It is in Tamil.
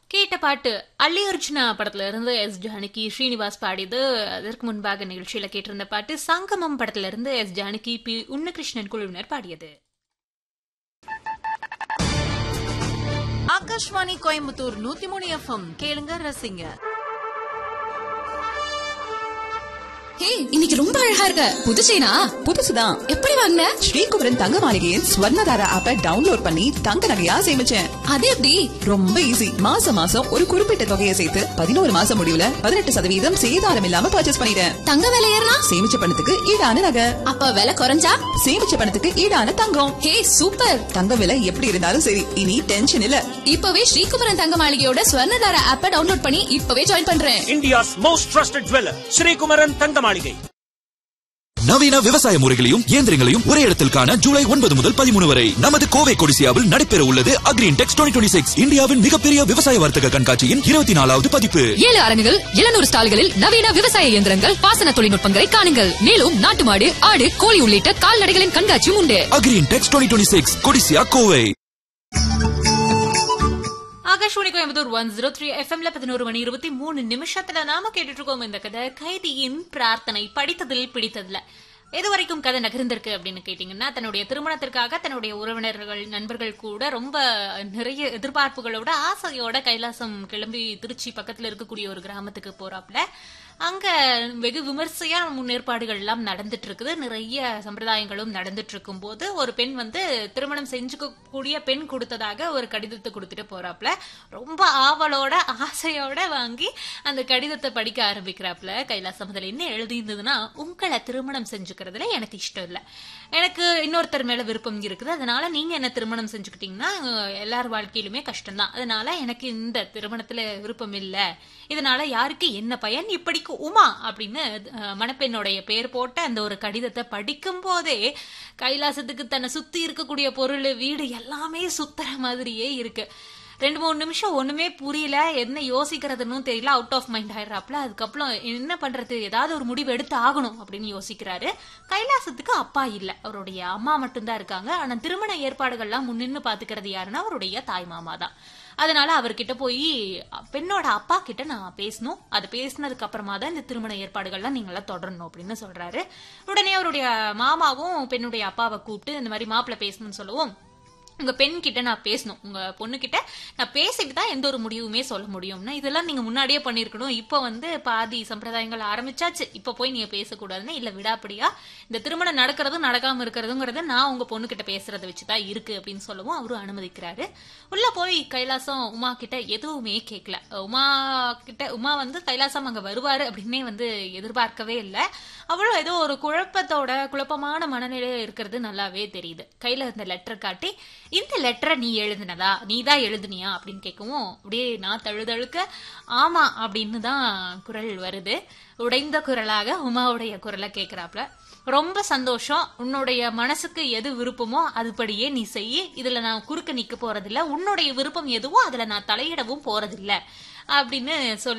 கேட்ட பாட்டு அல்லி அர்ஜுனா படத்துல இருந்து எஸ் ஜானகி ஸ்ரீனிவாஸ் பாடியது அதற்கு முன்பாக நிகழ்ச்சியில கேட்டிருந்த பாட்டு சங்கமம் படத்துல இருந்து எஸ் ஜானகி பி உன்னிகிருஷ்ணன் குழுவினர் பாடியது ஆகாஷ்வாணி கோயம்புத்தூர் நூத்தி மூணு எஃப்எம் கேளுங்க ரசிங்க ஹே இன்னைக்கு ரொம்ப அழகா இருக்க புது செயினா புதுசுதான் எப்படி வாங்கின ஸ்ரீகுமரன் தங்க மாளிகையின் ஸ்வர்ணதாரா ஆப்பை டவுன்லோட் பண்ணி தங்க நகையா சேமிச்சேன் அது எப்படி ரொம்ப ஈஸி மாசம் மாசம் ஒரு குறிப்பிட்ட தொகையை சேர்த்து பதினோரு மாசம் முடிவுல பதினெட்டு சதவீதம் சேதாரம் இல்லாம பர்ச்சேஸ் பண்ணிட்டேன் தங்க விலை ஏறினா சேமிச்ச பணத்துக்கு ஈடான நகை அப்ப விலை குறைஞ்சா சேமிச்ச பணத்துக்கு ஈடான தங்கம் ஹே சூப்பர் தங்க விலை எப்படி இருந்தாலும் சரி இனி டென்ஷன் இல்ல இப்பவே ஸ்ரீகுமரன் தங்க மாளிகையோட ஸ்வர்ணதார ஆப்ப டவுன்லோட் பண்ணி இப்பவே ஜாயின் பண்றேன் India's most trusted jeweler, Sri Kumaran Tangamalige. நவீன விவசாய முறைகளையும் இயந்திரங்களையும் ஒரே இடத்தில் காண ஜூலை ஒன்பது முதல் பதிமூணு வரை நமது கோவை கொடிசியாவில் நடைபெற உள்ளது அக்ரீன் டெக்ஸ் டுவெண்ட்டி சிக்ஸ் இந்தியாவின் மிகப்பெரிய விவசாய வர்த்தக கண்காட்சியின் இருபத்தி நாலாவது பதிப்பு ஏழு அரங்குகள் எழுநூறு ஸ்டால்களில் நவீன விவசாய இயந்திரங்கள் பாசன தொழில்நுட்பங்களை காணுங்கள் மேலும் நாட்டு மாடு ஆடு கோழி உள்ளிட்ட கால்நடைகளின் கண்காட்சியும் உண்டு Agri Intex twenty six Codissia Kovai Akashvani Coimbatore one zero three எஃப்எம்ல பதினோரு மணி இருபத்தி மூணு நிமிஷத்துல நாம கேட்டுட்டு இருக்கோம் இந்த கதை கைதியின் பிரார்த்தனை படித்ததில் பிடித்ததுல எது வரைக்கும் கதை நகர்ந்திருக்கு அப்படின்னு கேட்டீங்கன்னா தன்னுடைய திருமணத்திற்காக தன்னுடைய உறவினர்கள் நண்பர்கள் கூட ரொம்ப நிறைய எதிர்பார்ப்புகளோட ஆசையோட கைலாசம் கிளம்பி திருச்சி பக்கத்துல இருக்கக்கூடிய ஒரு கிராமத்துக்கு போறாப்ல அங்க வெகு விமர்சையா முன்னேற்பாடுகள் எல்லாம் நடந்துட்டு இருக்குது நிறைய சம்பிரதாயங்களும் நடந்துட்டு இருக்கும் போது ஒரு பெண் வந்து திருமணம் செஞ்சுக்கக்கூடிய பெண் கொடுத்ததாக ஒரு கடிதத்தை கொடுத்துட்டு போறாப்ல ரொம்ப ஆவலோட ஆசையோட வாங்கி அந்த கடிதத்தை படிக்க ஆரம்பிக்கிறாப்ல கைலாசம் அதுல என்ன எழுதியிருந்ததுன்னா உங்களை திருமணம் செஞ்சுக்கிறதுல எனக்கு இஷ்டம் இல்லை எனக்கு இன்னொருத்தர் மேல விருப்பம் இருக்குது அதனால நீங்க என்ன திருமணம் செஞ்சுக்கிட்டீங்கன்னா அஹ், எல்லார் வாழ்க்கையிலுமே கஷ்டம்தான் அதனால எனக்கு இந்த திருமணத்துல விருப்பம் இல்லை இதனால யாருக்கு என்ன பயன் இப்படிக்கு உமா அப்படின்னு அஹ், மணப்பெண்ணுடைய பெயர் போட்ட அந்த ஒரு கடிதத்தை படிக்கும் போதே கைலாசத்துக்கு தன்னை சுத்தி இருக்கக்கூடிய பொருள் வீடு எல்லாமே சுத்துற மாதிரியே இருக்கு ரெண்டு மூணு நிமிஷம் ஒண்ணுமே புரியல என்ன யோசிக்கிறதுன்னு தெரியல அவுட் ஆஃப் மைண்ட் ஆயிடுறாப்ல அதுக்கப்புறம் என்ன பண்றது ஏதாவது ஒரு முடிவு எடுத்து ஆகணும் அப்படின்னு யோசிக்கிறாரு கைலாசத்துக்கு அப்பா இல்ல அவருடைய அம்மா மட்டும்தான் இருக்காங்க ஆனா திருமண ஏற்பாடுகள்லாம் முன்னின்னு பாத்துக்கிறது யாருன்னா அவருடைய தாய் மாமா தான் அதனால அவர்கிட்ட போய் பெண்ணோட அப்பா கிட்ட நான் பேசணும் அது பேசினதுக்கு அப்புறமா தான் இந்த திருமண ஏற்பாடுகள்லாம் நீங்களாம் தொடரணும் அப்படின்னு சொல்றாரு உடனே அவருடைய மாமாவும் பெண்ணுடைய அப்பாவை கூப்பிட்டு இந்த மாதிரி மாப்பிள்ளை பேசணும்னு சொல்லவும் உங்க பெண் கிட்ட நான் பேசணும் உங்க பொண்ணு கிட்ட நான் பேசிட்டு தான் எந்த ஒரு முடிவுமே சொல்ல முடியும்னா இதெல்லாம் நீங்க முன்னாடியே பண்ணிருக்கணும் இப்போ வந்து பாதி சம்பிரதாயங்கள் ஆரம்பிச்சாச்சு இப்போ போய் நீங்க பேசக்கூடாதுன்னு இல்ல விடாப்படியா இந்த திருமணம் நடக்கிறதும் நடக்காம இருக்கிறதுங்கிறது நான் உங்க பொண்ணு கிட்ட பேசுறத வச்சுதான் இருக்கு அப்படின்னு சொல்லவும் அவரும் அனுமதிக்கிறாரு உள்ள போய் கைலாசம் உமா கிட்ட எதுவுமே கேட்கல உமா கிட்ட உமா வந்து கைலாசம் அங்க வருவாரு அப்படின்னே வந்து எதிர்பார்க்கவே இல்லை அவளும் ஏதோ ஒரு குழப்பத்தோட குழப்பமான மனநிலையில இருக்கிறது நல்லாவே தெரியுது கையில இருந்த லெட்டர் காட்டி இந்த லெட்டரை நீ எழுதுனதா நீ தான் எழுதுனியா அப்படின்னு கேட்கவும் அப்படியே நான் தழுதழுக்க ஆமா அப்படின்னு தான் குரல் வருது உடைந்த குரலாக உமாவுடைய குரலை கேட்கிறாப்ல ரொம்ப சந்தோஷம் உன்னுடைய மனசுக்கு எது விருப்பமோ அதுபடியே நீ செய்ய இதுல நான் குறுக்க நிக்க போறதில்ல உன்னுடைய விருப்பம் எதுவோ அதுல நான் தலையிடவும் போறதில்ல அப்படின்னு சொல்லி